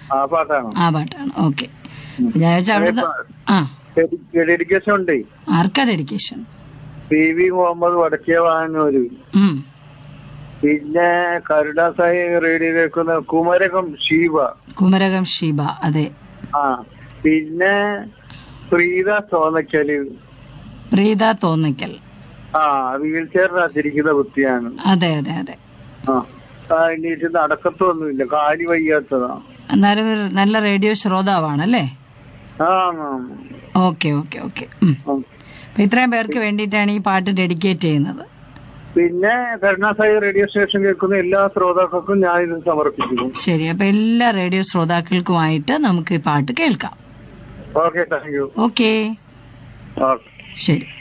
ആ പാട്ടാണ് ആ പാട്ടാണ് ഓക്കെ ഞാൻ വെച്ചാൽ അവിടുത്തെ ആ ഡെഡിക്കേഷൻ ഉണ്ട് ആർക്കാ ഡെഡിക്കേഷൻ പി വി മുഹമ്മദ് വടക്കേ വാങ്ങൂര് ഉം പിന്നെ കരുണാസായി റേഡിയോ കേൾക്കുന്ന കുമരകം ശിവ കുമരകം ഷീബ അതെ ആ പിന്നെ പ്രീത തോന്നക്കല് പ്രീത തോന്നിക്കൽ ആ വീൽ ചെയറിനകത്തിരിക്കുന്ന കുട്ടിയാണ് അതെ അതെ അതെ ആ ആ, എണീറ്റ് നടക്കത്തൊന്നുമില്ല കാലി വയ്യാത്തതാ എന്നാലും ഒരു നല്ല റേഡിയോ ശ്രോതാവാണല്ലേ ആ ആ, ഓക്കെ ഓക്കെ ഓക്കെ ഉം. ആ. അപ്പൊ ഇത്രയും പേർക്ക് വേണ്ടിയിട്ടാണ് ഈ പാട്ട് ഡെഡിക്കേറ്റ് ചെയ്യുന്നത് പിന്നെ കരുണാസായി റേഡിയോ സ്റ്റേഷൻ കേൾക്കുന്ന എല്ലാ ശ്രോതാക്കൾക്കും ഞാൻ ഇത് സമർപ്പിക്കുന്നു ശരി അപ്പൊ എല്ലാ റേഡിയോ ശ്രോതാക്കൾക്കുമായിട്ട് നമുക്ക് ഈ പാട്ട് കേൾക്കാം okay thank you okay okay ശരി